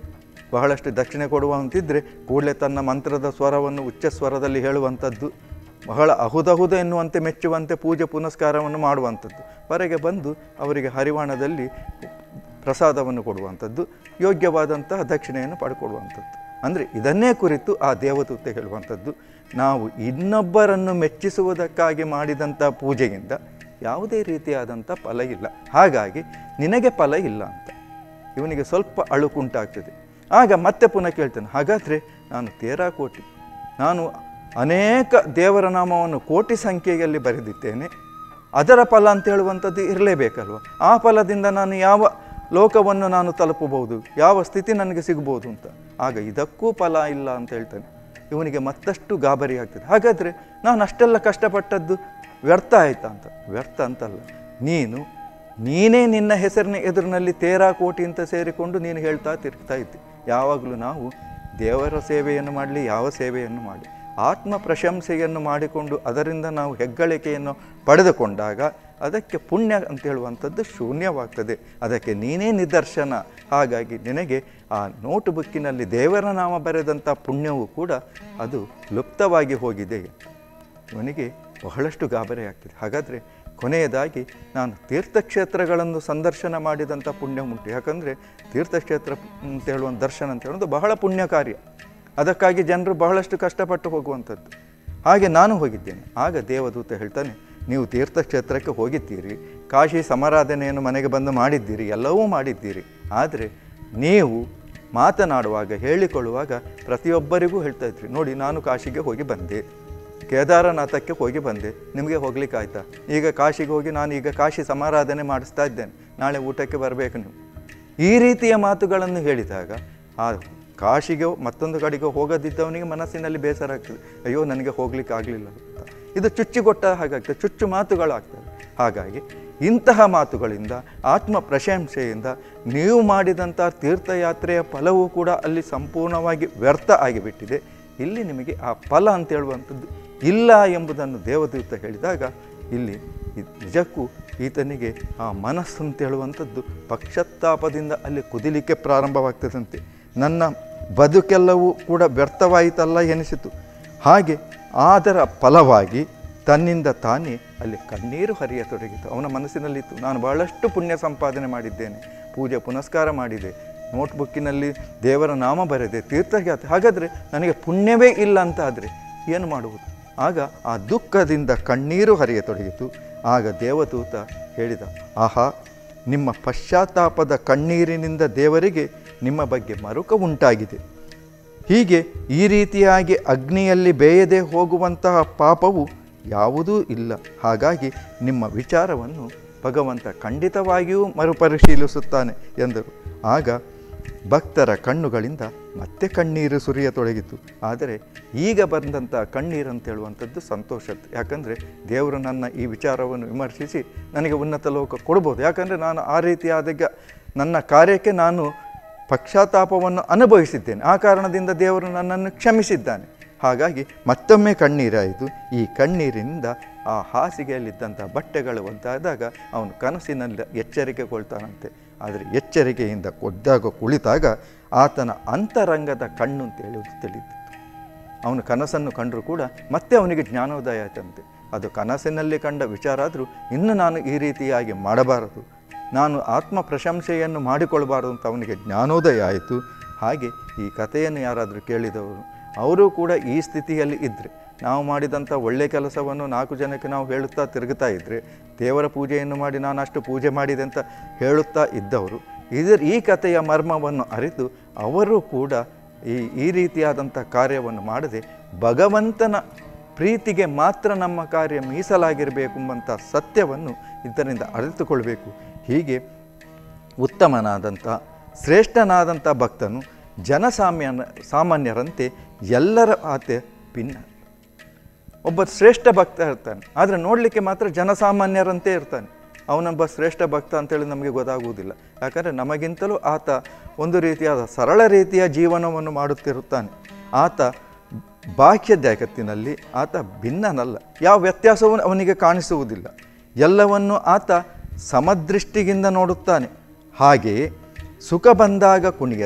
ಬಹಳಷ್ಟು ದಕ್ಷಿಣೆ ಕೊಡುವಂತಿದ್ದರೆ ಕೂಡಲೇ ತನ್ನ ಮಂತ್ರದ ಸ್ವರವನ್ನು ಉಚ್ಚ ಸ್ವರದಲ್ಲಿ ಹೇಳುವಂಥದ್ದು ಬಹಳ ಅಹುದಹುದ ಎನ್ನುವಂತೆ ಮೆಚ್ಚುವಂತೆ ಪೂಜೆ ಪುನಸ್ಕಾರವನ್ನು ಮಾಡುವಂಥದ್ದು ಹೊರಗೆ ಬಂದು ಅವರಿಗೆ ಹರಿವಾಣದಲ್ಲಿ ಪ್ರಸಾದವನ್ನು ಕೊಡುವಂಥದ್ದು ಯೋಗ್ಯವಾದಂತಹ ದಕ್ಷಿಣೆಯನ್ನು ಪಡ್ಕೊಡುವಂಥದ್ದು ಅಂದರೆ ಇದನ್ನೇ ಕುರಿತು ಆ ದೇವದೂತ ಹೇಳುವಂಥದ್ದು ನಾವು ಇನ್ನೊಬ್ಬರನ್ನು ಮೆಚ್ಚಿಸುವುದಕ್ಕಾಗಿ ಮಾಡಿದಂಥ ಪೂಜೆಯಿಂದ ಯಾವುದೇ ರೀತಿಯಾದಂಥ ಫಲ ಇಲ್ಲ ಹಾಗಾಗಿ ನಿನಗೆ ಫಲ ಇಲ್ಲ ಅಂತ ಇವನಿಗೆ ಸ್ವಲ್ಪ ಅಳುಕುಂಟಾಗ್ತದೆ ಆಗ ಮತ್ತೆ ಪುನಃ ಕೇಳ್ತಾನೆ ಹಾಗಾದರೆ ನಾನು ತೇರಾಕೋಟಿ ನಾನು ಅನೇಕ ದೇವರ ನಾಮವನ್ನು ಕೋಟಿ ಸಂಖ್ಯೆಯಲ್ಲಿ ಬರೆದಿದ್ದೇನೆ ಅದರ ಫಲ ಅಂತ ಹೇಳುವಂಥದ್ದು ಇರಲೇಬೇಕಲ್ವ ಆ ಫಲದಿಂದ ನಾನು ಯಾವ ಲೋಕವನ್ನು ನಾನು ತಲುಪಬಹುದು ಯಾವ ಸ್ಥಿತಿ ನನಗೆ ಸಿಗ್ಬೋದು ಅಂತ ಆಗ ಇದಕ್ಕೂ ಫಲ ಇಲ್ಲ ಅಂತ ಹೇಳ್ತಾನೆ ಇವನಿಗೆ ಮತ್ತಷ್ಟು ಗಾಬರಿ ಆಗ್ತದೆ ಹಾಗಾದರೆ ನಾನು ಅಷ್ಟೆಲ್ಲ ಕಷ್ಟಪಟ್ಟದ್ದು ವ್ಯರ್ಥ ಆಯ್ತಾ ಅಂತ ವ್ಯರ್ಥ ಅಂತಲ್ಲ ನೀನು ನೀನೇ ನಿನ್ನ ಹೆಸರಿನ ಎದುರಿನಲ್ಲಿ ತೇರಾ ಕೋಟಿ ಅಂತ ಸೇರಿಕೊಂಡು ನೀನು ಹೇಳ್ತಾ ತಿರುಗ್ತಾ ಇದ್ದೆ ಯಾವಾಗಲೂ ನಾವು ದೇವರ ಸೇವೆಯನ್ನು ಮಾಡಲಿ ಯಾವ ಸೇವೆಯನ್ನು ಮಾಡಲಿ ಆತ್ಮ ಪ್ರಶಂಸೆಯನ್ನು ಮಾಡಿಕೊಂಡು ಅದರಿಂದ ನಾವು ಹೆಗ್ಗಳಿಕೆಯನ್ನು ಪಡೆದುಕೊಂಡಾಗ ಅದಕ್ಕೆ ಪುಣ್ಯ ಅಂತ ಹೇಳುವಂಥದ್ದು ಶೂನ್ಯವಾಗ್ತದೆ ಅದಕ್ಕೆ ನೀನೇ ನಿದರ್ಶನ ಹಾಗಾಗಿ ನಿನಗೆ ಆ ನೋಟ್ ಬುಕ್ಕಿನಲ್ಲಿ ದೇವರ ನಾಮ ಬರೆದಂಥ ಪುಣ್ಯವು ಕೂಡ ಅದು ಲುಪ್ತವಾಗಿ ಹೋಗಿದೆ ಇವನಿಗೆ ಬಹಳಷ್ಟು ಗಾಬರಿ ಆಗ್ತದೆ ಹಾಗಾದರೆ ಕೊನೆಯದಾಗಿ ನಾನು ತೀರ್ಥಕ್ಷೇತ್ರಗಳನ್ನು ಸಂದರ್ಶನ ಮಾಡಿದಂಥ ಪುಣ್ಯ ಉಂಟು ಯಾಕಂದರೆ ತೀರ್ಥಕ್ಷೇತ್ರ ಅಂತ ಹೇಳುವ ದರ್ಶನ ಅಂತ ಹೇಳೋದು ಬಹಳ ಪುಣ್ಯ ಕಾರ್ಯ ಅದಕ್ಕಾಗಿ ಜನರು ಬಹಳಷ್ಟು ಕಷ್ಟಪಟ್ಟು ಹೋಗುವಂಥದ್ದು ಹಾಗೆ ನಾನು ಹೋಗಿದ್ದೇನೆ ಆಗ ದೇವದೂತ ಹೇಳ್ತಾನೆ ನೀವು ತೀರ್ಥಕ್ಷೇತ್ರಕ್ಕೆ ಹೋಗಿದ್ದೀರಿ ಕಾಶಿ ಸಮಾರಾಧನೆಯನ್ನು ಮನೆಗೆ ಬಂದು ಮಾಡಿದ್ದೀರಿ ಎಲ್ಲವೂ ಮಾಡಿದ್ದೀರಿ ಆದರೆ ನೀವು ಮಾತನಾಡುವಾಗ ಹೇಳಿಕೊಳ್ಳುವಾಗ ಪ್ರತಿಯೊಬ್ಬರಿಗೂ ಹೇಳ್ತಾ ಇದ್ರಿ ನೋಡಿ ನಾನು ಕಾಶಿಗೆ ಹೋಗಿ ಬಂದೆ ಕೇದಾರನಾಥಕ್ಕೆ ಹೋಗಿ ಬಂದೆ ನಿಮಗೆ ಹೋಗ್ಲಿಕ್ಕೆ ಆಯ್ತಾ ಈಗ ಕಾಶಿಗೆ ಹೋಗಿ ನಾನು ಈಗ ಕಾಶಿ ಸಮಾರಾಧನೆ ಮಾಡಿಸ್ತಾ ಇದ್ದೇನೆ ನಾಳೆ ಊಟಕ್ಕೆ ಬರಬೇಕು ನೀವು ಈ ರೀತಿಯ ಮಾತುಗಳನ್ನು ಹೇಳಿದಾಗ ಆ ಕಾಶಿಗೆ ಮತ್ತೊಂದು ಕಡೆಗೆ ಹೋಗದಿದ್ದವನಿಗೆ ಮನಸ್ಸಿನಲ್ಲಿ ಬೇಸರ ಆಗ್ತದೆ ಅಯ್ಯೋ ನನಗೆ ಹೋಗ್ಲಿಕ್ಕೆ ಆಗಲಿಲ್ಲ ಅಂತ ಇದು ಚುಚ್ಚಿಗೊಟ್ಟ ಹಾಗಾಗ್ತದೆ ಚುಚ್ಚು ಮಾತುಗಳಾಗ್ತವೆ ಹಾಗಾಗಿ ಇಂತಹ ಮಾತುಗಳಿಂದ ಆತ್ಮ ಪ್ರಶಂಸೆಯಿಂದ ನೀವು ಮಾಡಿದಂಥ ತೀರ್ಥಯಾತ್ರೆಯ ಫಲವೂ ಕೂಡ ಅಲ್ಲಿ ಸಂಪೂರ್ಣವಾಗಿ ವ್ಯರ್ಥ ಆಗಿಬಿಟ್ಟಿದೆ ಇಲ್ಲಿ ನಿಮಗೆ ಆ ಫಲ ಅಂತ ಹೇಳುವಂಥದ್ದು ಇಲ್ಲ ಎಂಬುದನ್ನು ದೇವದೂತ ಹೇಳಿದಾಗ ಇಲ್ಲಿ ಇದ್- ನಿಜಕ್ಕೂ ಈತನಿಗೆ ಆ ಮನಸ್ಸು ಅಂತ ಹೇಳುವಂಥದ್ದು ಪಕ್ಷತಾಪದಿಂದ ಅಲ್ಲಿ ಕುದಿಲಿಕ್ಕೆ ಪ್ರಾರಂಭವಾಗ್ತದಂತೆ ನನ್ನ ಬದುಕೆಲ್ಲವೂ ಕೂಡ ವ್ಯರ್ಥವಾಯಿತಲ್ಲ ಎನಿಸಿತು ಹಾಗೆ ಅದರ ಫಲವಾಗಿ ತನ್ನಿಂದ ತಾನೇ ಅಲ್ಲಿ ಕಣ್ಣೀರು ಹರಿಯತೊಡಗಿತು ಅವನ ಮನಸ್ಸಿನಲ್ಲಿತ್ತು ನಾನು ಬಹಳಷ್ಟು ಪುಣ್ಯ ಸಂಪಾದನೆ ಮಾಡಿದ್ದೇನೆ ಪೂಜೆ ಪುನಸ್ಕಾರ ಮಾಡಿದೆ ನೋಟ್ಬುಕ್ಕಿನಲ್ಲಿ ದೇವರ ನಾಮ ಬರೆದೆ ತೀರ್ಥಯಾತ್ರೆ ಹಾಗಾದರೆ ನನಗೆ ಪುಣ್ಯವೇ ಇಲ್ಲ ಅಂತ ಆದರೆ ಏನು ಮಾಡುವುದು ಆಗ ಆ ದುಃಖದಿಂದ ಕಣ್ಣೀರು ಹರಿಯತೊಡಗಿತು ಆಗ ದೇವದೂತ ಹೇಳಿದ ಆಹಾ ನಿಮ್ಮ ಪಶ್ಚಾತ್ತಾಪದ ಕಣ್ಣೀರಿನಿಂದ ದೇವರಿಗೆ ನಿಮ್ಮ ಬಗ್ಗೆ ಮರುಕ ಉಂಟಾಗಿದೆ ಹೀಗೆ ಈ ರೀತಿಯಾಗಿ ಅಗ್ನಿಯಲ್ಲಿ ಬೇಯದೆ ಹೋಗುವಂತಹ ಪಾಪವು ಯಾವುದೂ ಇಲ್ಲ ಹಾಗಾಗಿ ನಿಮ್ಮ ವಿಚಾರವನ್ನು ಭಗವಂತ ಖಂಡಿತವಾಗಿಯೂ ಮರುಪರಿಶೀಲಿಸುತ್ತಾನೆ ಎಂದರು ಆಗ ಭಕ್ತರ ಕಣ್ಣುಗಳಿಂದ ಮತ್ತೆ ಕಣ್ಣೀರು ಸುರಿಯತೊಡಗಿತು ಆದರೆ ಈಗ ಬಂದಂಥ ಕಣ್ಣೀರು ಅಂತ ಹೇಳುವಂಥದ್ದು ಸಂತೋಷದ್ದು ಯಾಕಂದರೆ ದೇವರು ನನ್ನ ಈ ವಿಚಾರವನ್ನು ವಿಮರ್ಶಿಸಿ ನನಗೆ ಉನ್ನತ ಲೋಕ ಕೊಡ್ಬೋದು ಯಾಕಂದರೆ ನಾನು ಆ ರೀತಿಯಾದಾಗ ನನ್ನ ಕಾರ್ಯಕ್ಕೆ ನಾನು ಪಕ್ಷಾತಾಪವನ್ನು ಅನುಭವಿಸಿದ್ದೇನೆ ಆ ಕಾರಣದಿಂದ ದೇವರು ನನ್ನನ್ನು ಕ್ಷಮಿಸಿದ್ದಾನೆ ಹಾಗಾಗಿ ಮತ್ತೊಮ್ಮೆ ಕಣ್ಣೀರಾಯಿತು ಈ ಕಣ್ಣೀರಿನಿಂದ ಆ ಹಾಸಿಗೆಯಲ್ಲಿದ್ದಂಥ ಬಟ್ಟೆಗಳು ಒಂದಾದಾಗ ಅವನು ಕನಸಿನಲ್ಲಿ ಎಚ್ಚರಿಕೆಗೊಳ್ತಾನಂತೆ ಆದರೆ ಎಚ್ಚರಿಕೆಯಿಂದ ಕೊದ್ದಾಗ ಕುಳಿತಾಗ ಆತನ ಅಂತರಂಗದ ಕಣ್ಣು ಅಂತ ಹೇಳುವುದು ತಿಳಿದಿತ್ತು ಅವನು ಕನಸನ್ನು ಕಂಡರೂ ಕೂಡ ಮತ್ತೆ ಅವನಿಗೆ ಜ್ಞಾನೋದಯ ಆಯ್ತಂತೆ ಅದು ಕನಸಿನಲ್ಲಿ ಕಂಡ ವಿಚಾರ ಆದರೂ ಇನ್ನು ನಾನು ಈ ರೀತಿಯಾಗಿ ಮಾಡಬಾರದು ನಾನು ಆತ್ಮ ಪ್ರಶಂಸೆಯನ್ನು ಮಾಡಿಕೊಳ್ಬಾರದು ಅಂತ ಅವನಿಗೆ ಜ್ಞಾನೋದಯ ಆಯಿತು ಹಾಗೆ ಈ ಕಥೆಯನ್ನು ಯಾರಾದರೂ ಕೇಳಿದವರು ಅವರು ಕೂಡ ಈ ಸ್ಥಿತಿಯಲ್ಲಿ ಇದ್ದರೆ ನಾವು ಮಾಡಿದಂಥ ಒಳ್ಳೆ ಕೆಲಸವನ್ನು ನಾಲ್ಕು ಜನಕ್ಕೆ ನಾವು ಹೇಳುತ್ತಾ ತಿರುಗುತ್ತಾ ಇದ್ದರೆ ದೇವರ ಪೂಜೆಯನ್ನು ಮಾಡಿ ನಾನು ಅಷ್ಟು ಪೂಜೆ ಮಾಡಿದೆ ಅಂತ ಹೇಳುತ್ತಾ ಇದ್ದವರು ಇದರ ಈ ಕಥೆಯ ಮರ್ಮವನ್ನು ಅರಿತು ಅವರು ಕೂಡ ಈ ಈ ರೀತಿಯಾದಂಥ ಕಾರ್ಯವನ್ನು ಮಾಡದೆ ಭಗವಂತನ ಪ್ರೀತಿಗೆ ಮಾತ್ರ ನಮ್ಮ ಕಾರ್ಯ ಮೀಸಲಾಗಿರಬೇಕೆಂಬಂಥ ಸತ್ಯವನ್ನು ಇದರಿಂದ ಅರಿತುಕೊಳ್ಬೇಕು ಹೀಗೆ ಉತ್ತಮನಾದಂಥ ಶ್ರೇಷ್ಠನಾದಂಥ ಭಕ್ತನು ಜನಸಾಮಾನ್ಯ ಸಾಮಾನ್ಯರಂತೆ ಎಲ್ಲರ ಆತೆ ಭಿನ್ನ ಒಬ್ಬ ಶ್ರೇಷ್ಠ ಭಕ್ತ ಇರ್ತಾನೆ ಆದರೆ ನೋಡಲಿಕ್ಕೆ ಮಾತ್ರ ಜನಸಾಮಾನ್ಯರಂತೆ ಇರ್ತಾನೆ ಅವನೊಬ್ಬ ಶ್ರೇಷ್ಠ ಭಕ್ತ ಅಂತೇಳಿ ನಮಗೆ ಗೊತ್ತಾಗುವುದಿಲ್ಲ ಯಾಕಂದರೆ ನಮಗಿಂತಲೂ ಆತ ಒಂದು ರೀತಿಯಾದ ಸರಳ ರೀತಿಯ ಜೀವನವನ್ನು ಮಾಡುತ್ತಿರುತ್ತಾನೆ ಆತ ಬಾಹ್ಯ ಜಗತ್ತಿನಲ್ಲಿ ಆತ ಭಿನ್ನನಲ್ಲ ಯಾವ ವ್ಯತ್ಯಾಸವೂ ಅವನಿಗೆ ಕಾಣಿಸುವುದಿಲ್ಲ ಎಲ್ಲವನ್ನು ಆತ ಸಮದೃಷ್ಟಿಯಿಂದ ನೋಡುತ್ತಾನೆ ಹಾಗೆಯೇ ಸುಖ ಬಂದಾಗ ಕುಣಿಯದೆ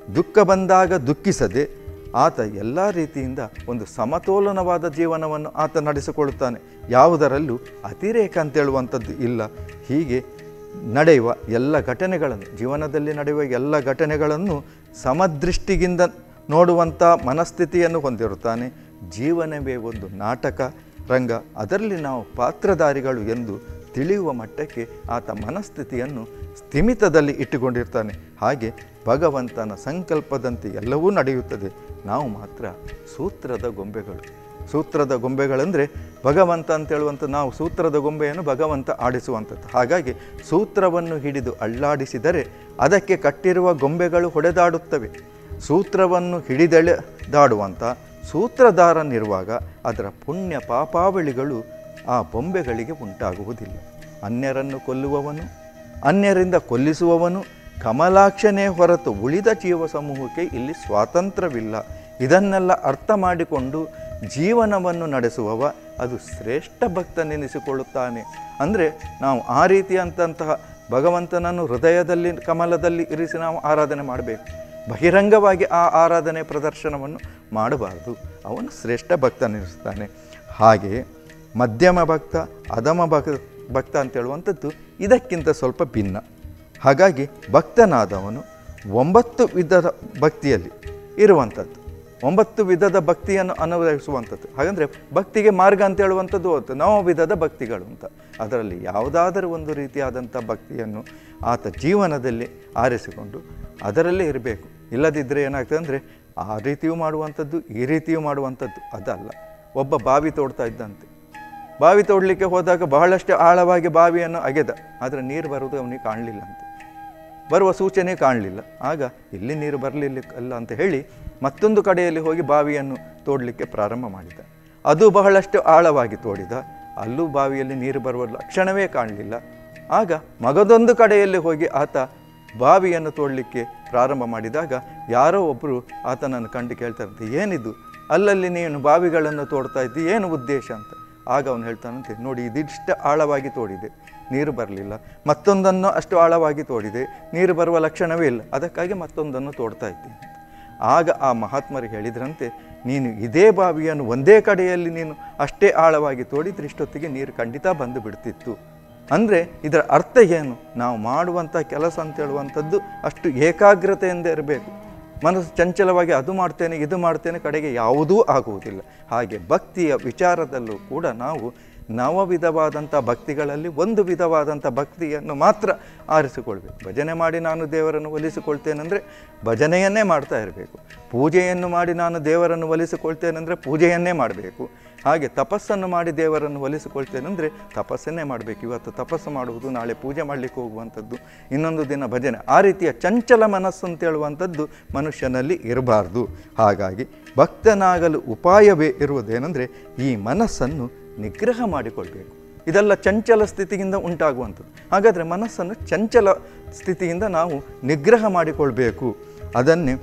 ದುಃಖ ಬಂದಾಗ ದುಃಖಿಸದೆ ಆತ ಎಲ್ಲ ರೀತಿಯಿಂದ ಒಂದು ಸಮತೋಲನವಾದ ಜೀವನವನ್ನು ಆತ ನಡೆಸಿಕೊಳ್ಳುತ್ತಾನೆ ಯಾವುದರಲ್ಲೂ ಅತಿರೇಕ ಅಂತೇಳುವಂಥದ್ದು ಇಲ್ಲ ಹೀಗೆ ನಡೆಯುವ ಎಲ್ಲ ಘಟನೆಗಳನ್ನು ಜೀವನದಲ್ಲಿ ನಡೆಯುವ ಎಲ್ಲ ಘಟನೆಗಳನ್ನು ಸಮದೃಷ್ಟಿಗಿಂದ ನೋಡುವಂಥ ಮನಸ್ಥಿತಿಯನ್ನು ಹೊಂದಿರುತ್ತಾನೆ ಜೀವನವೇ ಒಂದು ನಾಟಕ ರಂಗ ಅದರಲ್ಲಿ ನಾವು ಪಾತ್ರಧಾರಿಗಳು ಎಂದು ತಿಳಿಯುವ ಮಟ್ಟಕ್ಕೆ ಆತ ಮನಸ್ಥಿತಿಯನ್ನು ಸ್ಥಿಮಿತದಲ್ಲಿ ಇಟ್ಟುಕೊಂಡಿರ್ತಾನೆ ಹಾಗೆ ಭಗವಂತನ ಸಂಕಲ್ಪದಂತೆ ಎಲ್ಲವೂ ನಡೆಯುತ್ತದೆ ನಾವು ಮಾತ್ರ ಸೂತ್ರದ ಗೊಂಬೆಗಳು ಸೂತ್ರದ ಗೊಂಬೆಗಳಂದರೆ ಭಗವಂತ ಅಂತ ಹೇಳುವಂಥ ನಾವು ಸೂತ್ರದ ಗೊಂಬೆಯನ್ನು ಭಗವಂತ ಆಡಿಸುವಂಥದ್ದು ಹಾಗಾಗಿ ಸೂತ್ರವನ್ನು ಹಿಡಿದು ಅಳ್ಳಾಡಿಸಿದರೆ ಅದಕ್ಕೆ ಕಟ್ಟಿರುವ ಗೊಂಬೆಗಳು ಹೊಡೆದಾಡುತ್ತವೆ ಸೂತ್ರವನ್ನು ಹಿಡಿದೆಳೆದಾಡುವಂಥ ಸೂತ್ರಧಾರನಿರುವಾಗ ಅದರ ಪುಣ್ಯ ಪಾಪಾವಳಿಗಳು ಆ ಬೊಂಬೆಗಳಿಗೆ ಉಂಟಾಗುವುದಿಲ್ಲ ಅನ್ಯರನ್ನು ಕೊಲ್ಲುವವನು ಅನ್ಯರಿಂದ ಕೊಲ್ಲಿಸುವವನು ಕಮಲಾಕ್ಷನೇ ಹೊರತು ಉಳಿದ ಜೀವ ಸಮೂಹಕ್ಕೆ ಇಲ್ಲಿ ಸ್ವಾತಂತ್ರ್ಯವಿಲ್ಲ ಇದನ್ನೆಲ್ಲ ಅರ್ಥ ಮಾಡಿಕೊಂಡು ಜೀವನವನ್ನು ನಡೆಸುವವ ಅದು ಶ್ರೇಷ್ಠ ಭಕ್ತನೆನಿಸಿಕೊಳ್ಳುತ್ತಾನೆ ಅಂದರೆ ನಾವು ಆ ರೀತಿಯಂತಹ ಭಗವಂತನನ್ನು ಹೃದಯದಲ್ಲಿ ಕಮಲದಲ್ಲಿ ಇರಿಸಿ ನಾವು ಆರಾಧನೆ ಮಾಡಬೇಕು ಬಹಿರಂಗವಾಗಿ ಆ ಆರಾಧನೆ ಪ್ರದರ್ಶನವನ್ನು ಮಾಡಬಾರದು ಅವನು ಶ್ರೇಷ್ಠ ಭಕ್ತನಿರಿಸ್ತಾನೆ ಹಾಗೆಯೇ ಮಧ್ಯಮ ಭಕ್ತ ಅಧಮ ಭಕ್ ಭಕ್ತ ಅಂತ ಹೇಳುವಂಥದ್ದು ಇದಕ್ಕಿಂತ ಸ್ವಲ್ಪ ಭಿನ್ನ ಹಾಗಾಗಿ ಭಕ್ತನಾದವನು ಒಂಬತ್ತು ವಿಧದ ಭಕ್ತಿಯಲ್ಲಿ ಇರುವಂಥದ್ದು ಒಂಬತ್ತು ವಿಧದ ಭಕ್ತಿಯನ್ನು ಅನುಭವಿಸುವಂಥದ್ದು ಹಾಗಂದರೆ ಭಕ್ತಿಗೆ ಮಾರ್ಗ ಅಂತ ಹೇಳುವಂಥದ್ದು ಹೊತ್ತು ನವ ವಿಧದ ಭಕ್ತಿಗಳು ಅಂತ ಅದರಲ್ಲಿ ಯಾವುದಾದರೂ ಒಂದು ರೀತಿಯಾದಂಥ ಭಕ್ತಿಯನ್ನು ಆತ ಜೀವನದಲ್ಲಿ ಆರಿಸಿಕೊಂಡು ಅದರಲ್ಲೇ ಇರಬೇಕು ಇಲ್ಲದಿದ್ದರೆ ಏನಾಗ್ತದೆ ಅಂದರೆ ಆ ರೀತಿಯೂ ಮಾಡುವಂಥದ್ದು ಈ ರೀತಿಯೂ ಮಾಡುವಂಥದ್ದು ಅದಲ್ಲ ಒಬ್ಬ ಬಾವಿ ತೋಡ್ತಾ ಇದ್ದಂತೆ ಬಾವಿ ತೋಡಲಿಕ್ಕೆ ಹೋದಾಗ ಬಹಳಷ್ಟು ಆಳವಾಗಿ ಬಾವಿಯನ್ನು ಅಗೆದ ಆದರೆ ನೀರು ಬರುವುದು ಅವನಿಗೆ ಕಾಣಲಿಲ್ಲ ಅಂತೆ ಬರುವ ಸೂಚನೆ ಕಾಣಲಿಲ್ಲ ಆಗ ಇಲ್ಲಿ ನೀರು ಬರಲಿಲ್ಲ ಅಂತ ಹೇಳಿ ಮತ್ತೊಂದು ಕಡೆಯಲ್ಲಿ ಹೋಗಿ ಬಾವಿಯನ್ನು ತೋಡಲಿಕ್ಕೆ ಪ್ರಾರಂಭ ಮಾಡಿದ ಅದು ಬಹಳಷ್ಟು ಆಳವಾಗಿ ತೋಡಿದ ಅಲ್ಲೂ ಬಾವಿಯಲ್ಲಿ ನೀರು ಬರುವ ಲಕ್ಷಣವೇ ಕಾಣಲಿಲ್ಲ ಆಗ ಮಗದೊಂದು ಕಡೆಯಲ್ಲಿ ಹೋಗಿ ಆತ ಬಾವಿಯನ್ನು ತೋಡಲಿಕ್ಕೆ ಪ್ರಾರಂಭ ಮಾಡಿದಾಗ ಯಾರೋ ಒಬ್ಬರು ಆತನನ್ನು ಕಂಡು ಕೇಳ್ತಾರಂತೆ ಏನಿದು ಅಲ್ಲಲ್ಲಿ ನೀನು ಬಾವಿಗಳನ್ನು ತೋಡ್ತಾ ಇದ್ದಿ ಏನು ಉದ್ದೇಶ ಅಂತ ಆಗ ಅವನು ಹೇಳ್ತಾನಂತೆ ನೋಡಿ ಇದಿಷ್ಟು ಆಳವಾಗಿ ತೋಡಿದೆ ನೀರು ಬರಲಿಲ್ಲ ಮತ್ತೊಂದನ್ನು ಅಷ್ಟು ಆಳವಾಗಿ ತೋಡಿದೆ ನೀರು ಬರುವ ಲಕ್ಷಣವೇ ಇಲ್ಲ ಅದಕ್ಕಾಗಿ ಮತ್ತೊಂದನ್ನು ತೋಡ್ತಾ ಇದ್ದೀನಿ ಆಗ ಆ ಮಹಾತ್ಮರಿಗೆ ಹೇಳಿದ್ರಂತೆ ನೀನು ಇದೇ ಬಾವಿಯನ್ನು ಒಂದೇ ಕಡೆಯಲ್ಲಿ ನೀನು ಅಷ್ಟೇ ಆಳವಾಗಿ ತೋಡಿದ್ರೆ ಇಷ್ಟೊತ್ತಿಗೆ ನೀರು ಖಂಡಿತ ಬಂದು ಬಿಡ್ತಿತ್ತು ಅಂದರೆ ಇದರ ಅರ್ಥ ಏನು ನಾವು ಮಾಡುವಂಥ ಕೆಲಸ ಅಂತ ಹೇಳುವಂಥದ್ದು ಅಷ್ಟು ಏಕಾಗ್ರತೆಯಿಂದ ಇರಬೇಕು ಮನಸ್ಸು ಚಂಚಲವಾಗಿ ಅದು ಮಾಡ್ತೇನೆ ಇದು ಮಾಡ್ತೇನೆ ಕಡೆಗೆ ಯಾವುದೂ ಆಗುವುದಿಲ್ಲ ಹಾಗೆ ಭಕ್ತಿಯ ವಿಚಾರದಲ್ಲೂ ಕೂಡ ನಾವು ನವ ವಿಧವಾದಂಥ ಭಕ್ತಿಗಳಲ್ಲಿ ಒಂದು ವಿಧವಾದಂಥ ಭಕ್ತಿಯನ್ನು ಮಾತ್ರ ಆರಿಸಿಕೊಳ್ಬೇಕು ಭಜನೆ ಮಾಡಿ ನಾನು ದೇವರನ್ನು ಒಲಿಸಿಕೊಳ್ತೇನೆಂದರೆ ಭಜನೆಯನ್ನೇ ಮಾಡ್ತಾ ಇರಬೇಕು ಪೂಜೆಯನ್ನು ಮಾಡಿ ನಾನು ದೇವರನ್ನು ಒಲಿಸಿಕೊಳ್ತೇನೆಂದರೆ ಪೂಜೆಯನ್ನೇ ಮಾಡಬೇಕು ಹಾಗೆ ತಪಸ್ಸನ್ನು ಮಾಡಿ ದೇವರನ್ನು ಒಲಿಸಿಕೊಳ್ತೇನೆಂದರೆ ತಪಸ್ಸನ್ನೇ ಮಾಡಬೇಕು ಇವತ್ತು ತಪಸ್ಸು ಮಾಡುವುದು ನಾಳೆ ಪೂಜೆ ಮಾಡಲಿಕ್ಕೆ ಹೋಗುವಂಥದ್ದು ಇನ್ನೊಂದು ದಿನ ಭಜನೆ ಆ ರೀತಿಯ ಚಂಚಲ ಮನಸ್ಸು ಅಂತ ಹೇಳುವಂಥದ್ದು ಮನುಷ್ಯನಲ್ಲಿ ಇರಬಾರ್ದು ಹಾಗಾಗಿ ಭಕ್ತನಾಗಲು ಉಪಾಯವೇ ಇರುವುದೇನೆಂದರೆ ಈ ಮನಸ್ಸನ್ನು ನಿಗ್ರಹ ಮಾಡಿಕೊಳ್ಬೇಕು ಇದೆಲ್ಲ ಚಂಚಲ ಸ್ಥಿತಿಯಿಂದ ಉಂಟಾಗುವಂಥದ್ದು ಹಾಗಾದರೆ ಮನಸ್ಸನ್ನು ಚಂಚಲ ಸ್ಥಿತಿಯಿಂದ ನಾವು ನಿಗ್ರಹ ಮಾಡಿಕೊಳ್ಬೇಕು ಅದನ್ನೇ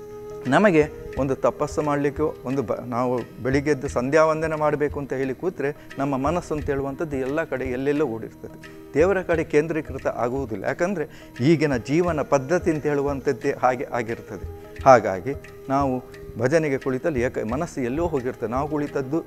ನಮಗೆ ಒಂದು ತಪಸ್ಸು ಮಾಡಲಿಕ್ಕೂ ಒಂದು ಬ ನಾವು ಬೆಳಿಗ್ಗೆ ಎದ್ದು ಸಂಧ್ಯಾ ವಂದನೆ ಮಾಡಬೇಕು ಅಂತ ಹೇಳಿ ಕೂತ್ರೆ ನಮ್ಮ ಮನಸ್ಸು ಅಂತ ಹೇಳುವಂಥದ್ದು ಎಲ್ಲ ಕಡೆ ಎಲ್ಲೆಲ್ಲೋ ಓಡಿರ್ತದೆ ದೇವರ ಕಡೆ ಕೇಂದ್ರೀಕೃತ ಆಗುವುದಿಲ್ಲ ಯಾಕಂದರೆ ಈಗಿನ ಜೀವನ ಪದ್ಧತಿ ಅಂತ ಹೇಳುವಂಥದ್ದೇ ಹಾಗೆ ಆಗಿರ್ತದೆ ಹಾಗಾಗಿ ನಾವು ಭಜನೆಗೆ ಕುಳಿತಲ್ಲಿ ಏಕ ಮನಸ್ಸು ಎಲ್ಲೋ ಹೋಗಿರ್ತದೆ ನಾವು ಕುಳಿತದ್ದು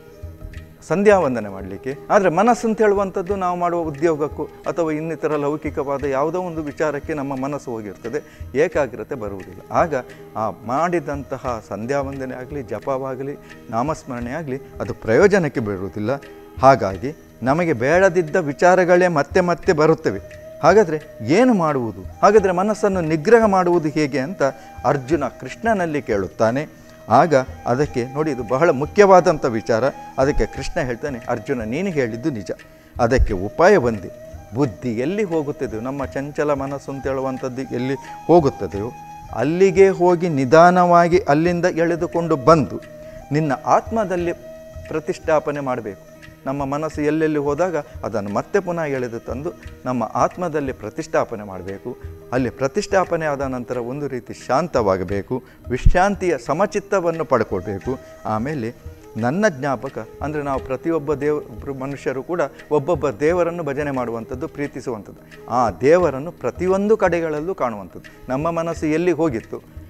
ಸಂಧ್ಯಾ ವಂದನೆ ಮಾಡಲಿಕ್ಕೆ ಆದರೆ ಮನಸ್ಸು ಅಂತ ಹೇಳುವಂಥದ್ದು ನಾವು ಮಾಡುವ ಉದ್ಯೋಗಕ್ಕೂ ಅಥವಾ ಇನ್ನಿತರ ಲೌಕಿಕವಾದ ಯಾವುದೋ ಒಂದು ವಿಚಾರಕ್ಕೆ ನಮ್ಮ ಮನಸ್ಸು ಹೋಗಿರ್ತದೆ ಏಕಾಗ್ರತೆ ಬರುವುದಿಲ್ಲ ಆಗ ಆ ಮಾಡಿದಂತಹ ಸಂಧ್ಯಾ ವಂದನೆ ಆಗಲಿ ಜಪವಾಗಲಿ ನಾಮಸ್ಮರಣೆ ಆಗಲಿ ಅದು ಪ್ರಯೋಜನಕ್ಕೆ ಬರುವುದಿಲ್ಲ ಹಾಗಾಗಿ ನಮಗೆ ಬೇಡದಿದ್ದ ವಿಚಾರಗಳೇ ಮತ್ತೆ ಮತ್ತೆ ಬರುತ್ತವೆ ಹಾಗಾದರೆ ಏನು ಮಾಡುವುದು ಹಾಗಾದರೆ ಮನಸ್ಸನ್ನು ನಿಗ್ರಹ ಮಾಡುವುದು ಹೇಗೆ ಅಂತ ಅರ್ಜುನ ಕೃಷ್ಣನಲ್ಲಿ ಕೇಳುತ್ತಾನೆ ಆಗ ಅದಕ್ಕೆ ನೋಡಿ ಇದು ಬಹಳ ಮುಖ್ಯವಾದಂಥ ವಿಚಾರ ಅದಕ್ಕೆ ಕೃಷ್ಣ ಹೇಳ್ತಾನೆ ಅರ್ಜುನ ನೀನು ಹೇಳಿದ್ದು ನಿಜ ಅದಕ್ಕೆ ಉಪಾಯ ಬಂದೆ ಬುದ್ಧಿ ಎಲ್ಲಿ ಹೋಗುತ್ತದೆಯೋ ನಮ್ಮ ಚಂಚಲ ಮನಸ್ಸು ಅಂತ ಹೇಳುವಂಥದ್ದು ಎಲ್ಲಿ ಹೋಗುತ್ತದೆಯೋ ಅಲ್ಲಿಗೆ ಹೋಗಿ ನಿಧಾನವಾಗಿ ಅಲ್ಲಿಂದ ಎಳೆದುಕೊಂಡು ಬಂದು ನಿನ್ನ ಆತ್ಮದಲ್ಲಿ ಪ್ರತಿಷ್ಠಾಪನೆ ಮಾಡಬೇಕು ನಮ್ಮ ಮನಸ್ಸು ಎಲ್ಲೆಲ್ಲಿ ಹೋದಾಗ ಅದನ್ನು ಮತ್ತೆ ಪುನಃ ಎಳೆದು ತಂದು ನಮ್ಮ ಆತ್ಮದಲ್ಲಿ ಪ್ರತಿಷ್ಠಾಪನೆ ಮಾಡಬೇಕು ಅಲ್ಲಿ ಪ್ರತಿಷ್ಠಾಪನೆ ಆದ ನಂತರ ಒಂದು ರೀತಿ ಶಾಂತವಾಗಬೇಕು ವಿಶ್ರಾಂತಿಯ ಸಮಚಿತ್ತವನ್ನು ಪಡ್ಕೊಳ್ಬೇಕು ಆಮೇಲೆ ನನ್ನ ಜ್ಞಾಪಕ ಅಂದರೆ ನಾವು ಪ್ರತಿಯೊಬ್ಬ ದೇವ ಮನುಷ್ಯರು ಕೂಡ ಒಬ್ಬೊಬ್ಬ ದೇವರನ್ನು ಭಜನೆ ಮಾಡುವಂಥದ್ದು ಪ್ರೀತಿಸುವಂಥದ್ದು ಆ ದೇವರನ್ನು ಪ್ರತಿಯೊಂದು ಕಡೆಗಳಲ್ಲೂ ಕಾಣುವಂಥದ್ದು ನಮ್ಮ ಮನಸ್ಸು ಎಲ್ಲಿ ಹೋಗಿತ್ತು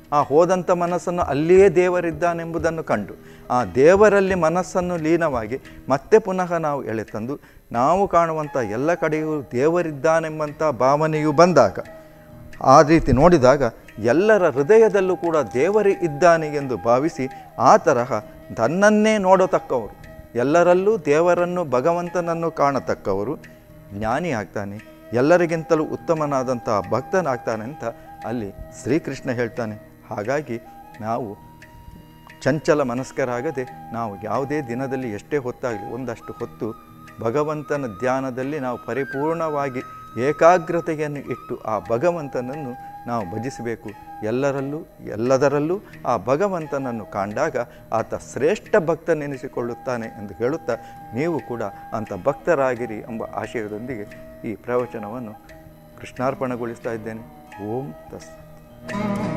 ಆ ಹೋದಂಥ ಮನಸ್ಸನ್ನು ಅಲ್ಲಿಯೇ ದೇವರಿದ್ದಾನೆಂಬುದನ್ನು ಕಂಡು ಆ ದೇವರಲ್ಲಿ ಮನಸ್ಸನ್ನು ಲೀನವಾಗಿ ಮತ್ತೆ ಪುನಃ ನಾವು ಎಳೆತಂದು ನಾವು ಕಾಣುವಂಥ ಎಲ್ಲ ಕಡೆಯೂ ದೇವರಿದ್ದಾನೆಂಬಂಥ ಭಾವನೆಯು ಬಂದಾಗ ಆ ರೀತಿ ನೋಡಿದಾಗ ಎಲ್ಲರ ಹೃದಯದಲ್ಲೂ ಕೂಡ ದೇವರೇ ಇದ್ದಾನೆ ಎಂದು ಭಾವಿಸಿ ಆ ತರಹ ತನ್ನನ್ನೇ ನೋಡತಕ್ಕವರು ಎಲ್ಲರಲ್ಲೂ ದೇವರನ್ನು ಭಗವಂತನನ್ನು ಕಾಣತಕ್ಕವರು ಜ್ಞಾನಿ ಆಗ್ತಾನೆ ಎಲ್ಲರಿಗಿಂತಲೂ ಉತ್ತಮನಾದಂಥ ಭಕ್ತನಾಗ್ತಾನೆ ಅಂತ ಅಲ್ಲಿ ಶ್ರೀಕೃಷ್ಣ ಹೇಳ್ತಾನೆ ಹಾಗಾಗಿ ನಾವು ಚಂಚಲ ಮನಸ್ಕರಾಗದೆ ನಾವು ಯಾವುದೇ ದಿನದಲ್ಲಿ ಎಷ್ಟೇ ಹೊತ್ತಾಗಲಿ ಒಂದಷ್ಟು ಹೊತ್ತು ಭಗವಂತನ ಧ್ಯಾನದಲ್ಲಿ ನಾವು ಪರಿಪೂರ್ಣವಾಗಿ ಏಕಾಗ್ರತೆಯನ್ನು ಇಟ್ಟು ಆ ಭಗವಂತನನ್ನು ನಾವು ಭಜಿಸಬೇಕು ಎಲ್ಲರಲ್ಲೂ ಎಲ್ಲದರಲ್ಲೂ ಆ ಭಗವಂತನನ್ನು ಕಂಡಾಗ ಆತ ಶ್ರೇಷ್ಠ ಭಕ್ತನೆನಿಸಿಕೊಳ್ಳುತ್ತಾನೆ ಎಂದು ಹೇಳುತ್ತಾ ನೀವು ಕೂಡ ಅಂಥ ಭಕ್ತರಾಗಿರಿ ಎಂಬ ಆಶಯದೊಂದಿಗೆ ಈ ಪ್ರವಚನವನ್ನು ಕೃಷ್ಣಾರ್ಪಣೆಗೊಳಿಸ್ತಾ ಇದ್ದೇನೆ ಓಂ ತಸ್